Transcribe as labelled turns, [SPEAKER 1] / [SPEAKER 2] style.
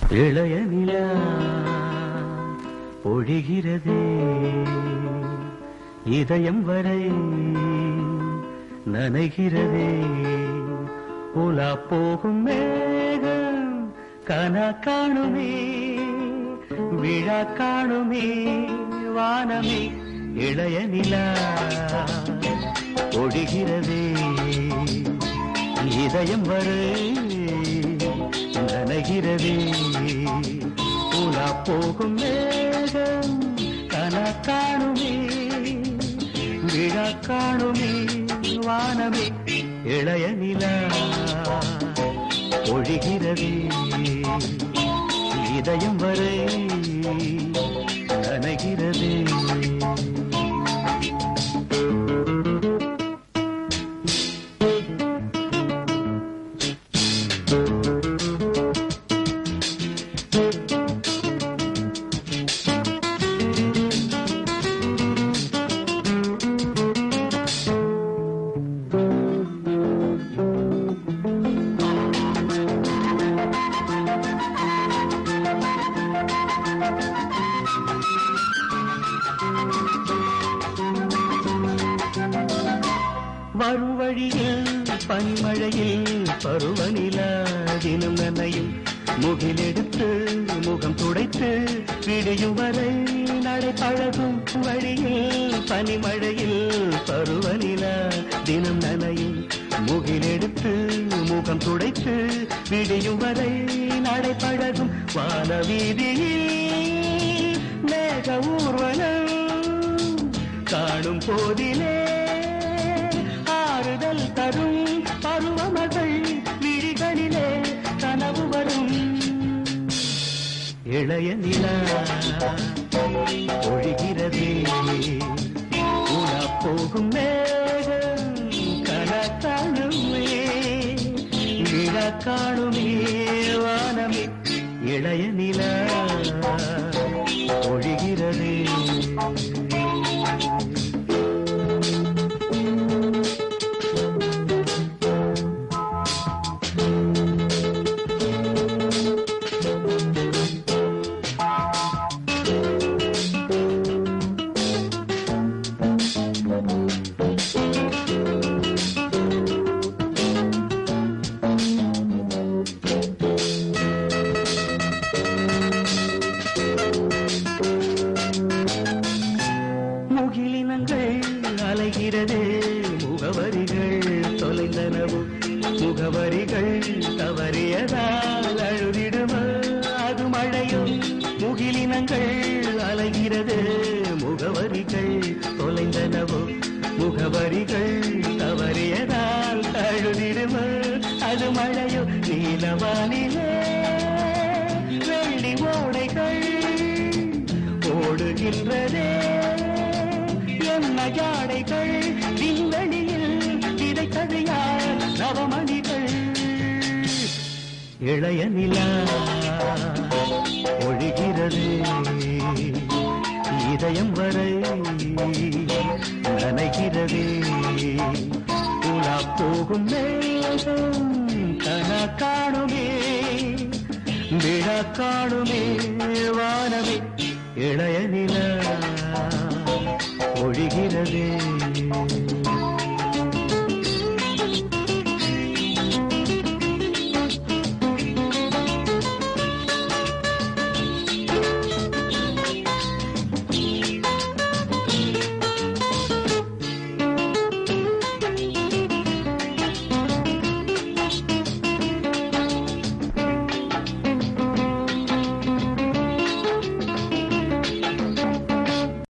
[SPEAKER 1] இளைய நிலா பொழிகிறதே இதயம் வரை நனைகிறதே உலா போகும் மேகம் கனா காணுமே விழா காணுமே வானமே இளைய நிலா பொழிகிறதே இதயம் வரை நனைகிறதே உலா போகும் மேகம் கனா காணுமே விழா காணுமே வானமே இளைய நிலா ஒழிகிறதே இதயம் வரை நனைகிறதே வரும் வழியில் பனிமழையில் பருவநிலா தினம் நனையும் முகிலெடுத்து முகம் துடைத்து விடியும் வரை நடை பழகும் வழியில் பனிமழையில் பருவநிலா தினம் நனையும் முகிலெடுத்து முகம் துடைத்து விடியும் வரை நடை பழகும் வான வீதியில் மேக ஊர்வலம் காணும் போதிலே ஆறுதல் தரும் பருவமகள் விழிகளிலே கனவு வரும் இளைய நிலா ஒழிகிறதே உலா போகும் மேகம் கன காணுமே விழ காணுமே வானமே இளைய நிலா ஒழிகிறதே முகிலினங்கள் அலைகிறதே முகவரிகள் தொலைந்தனவு முகவரிகள் தவறியதால் அழுதிடும அது மழையோ முகிலினங்கள் அலைகிறது முகவரிகள் தொலைந்தனவு முகவரிகள் தவறியதால் அழுதிடும அது மழையோ நீலவானிலே வெள்ளி ஓடைகள் ஓடுகின்றதே என்ன ஜாடைகள் விண்வெளியில் கிடைத்தது யார் நவமணிகள் இளைய நிலா ஒழிகிறது இதயம் வரை நனைகிறதே உலா போகும் மேகம் கன காணுமே விழா காணுமே வானமே இளைய நிலா ஒழிகிறதே